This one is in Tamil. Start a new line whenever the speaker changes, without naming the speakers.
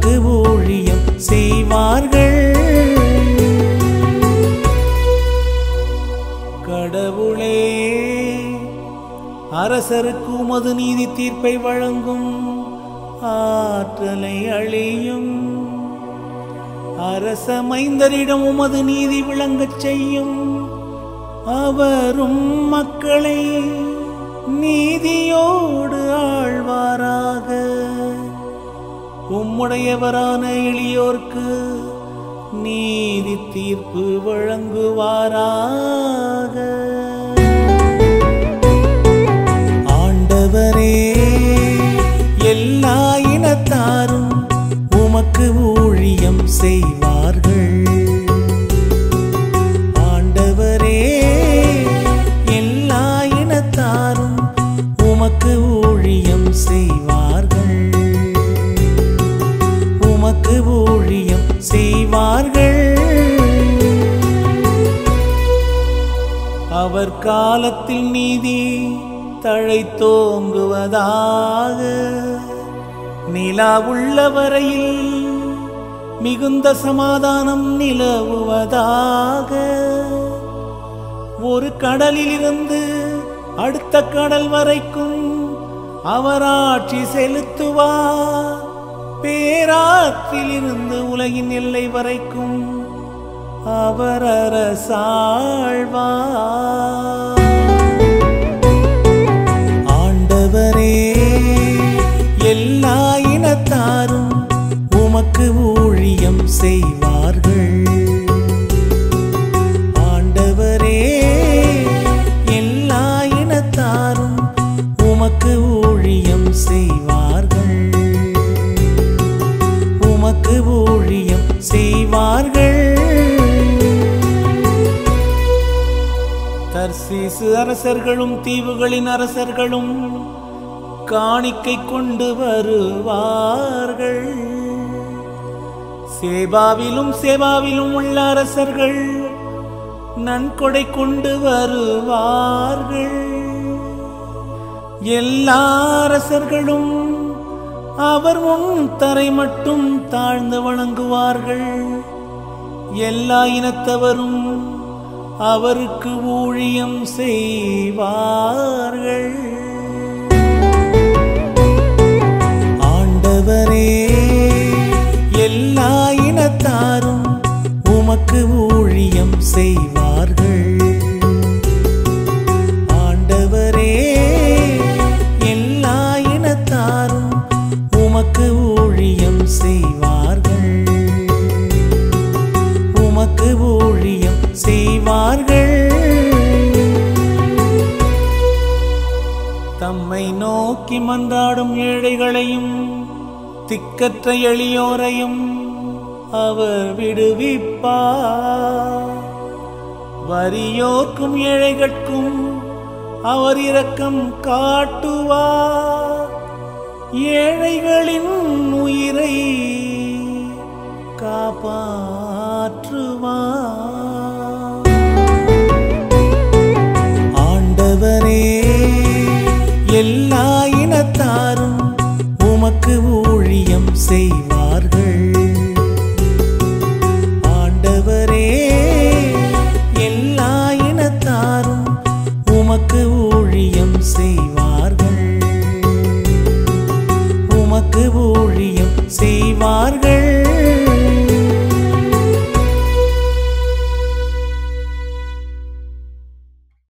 உமக்கு ஊழியம் செய்வார்கள் கடவுளே அரசருக்கு உமது நீதி தீர்ப்பை வழங்கும் ஆற்றலை அழியும் அரச மைந்தரிடம் உமது நீதி விளங்கச் செய்யும் அவரும் மக்களை நீதியோடு ஆழ்வாராக உம்முடையவரான எளியோர்க்கு நீதி தீர்ப்பு வழங்குவாராக ஆண்டவரே எல்லா இனத்தாரும் உமக்கு ஊழியம் செய்வார்கள் ஆண்டவரே எல்லா இனத்தாரும் உமக்கு ஊழியம் செய்வார்கள் உமக்கு ஊழியம் செய்வார்கள் அவர் காலத்தில் நீதி தழைத்தோங்குவதாக நிலா உள்ள வரையில் மிகுந்த சமாதானம் நிலவுவதாக ஒரு கடலிலிருந்து அடுத்த கடல் வரைக்கும் அவர் ஆட்சி செலுத்துவார் பேராற்றிலிருந்து உலகின் எல்லை வரைக்கும் அவர் அரசாழ்வார் ஆண்டவரே எல்லா இனத்தாரும் உமக்கு ஊழியம் செய்வார்கள் ஆண்டவரே எல்லா இனத்தாரும் உமக்கு ஊழியம் செய்வார்கள் உமக்கு ஊழியம் செய்வார்கள் தர்சீசு அரசர்களும் தீவுகளின் அரசர்களும் காணிக்கை கொண்டு வருவார்கள் சேபாவிலும் சேபாவிலும் உள்ள அரசர்கள் நன்கொடை கொண்டு வருவார்கள் எல்லா அரசர்களும் அவர் முன் தரை மட்டும் தாழ்ந்து வணங்குவார்கள் எல்லா இனத்தவரும் அவருக்கு ஊழியம் செய்வார்கள் ஆண்டவரே எல்லா இனத்தாரும் உமக்கு ஊழியம் செய்வார்கள் ஆண்டவரே எல்லா இனத்தாரும் உமக்கு ஊழியம் செய்வார்கள் உமக்கு ஊழியம் செய்வார்கள் தம்மை நோக்கி மன்றாடும் ஏழைகளையும் திக்கற்ற எளியோரையும் அவர் விடுவிப்பார் வறியோர்க்கும் ஏழைகட்கும் அவர் இரக்கம் காட்டுவார் ஏழைகளின் உயிரை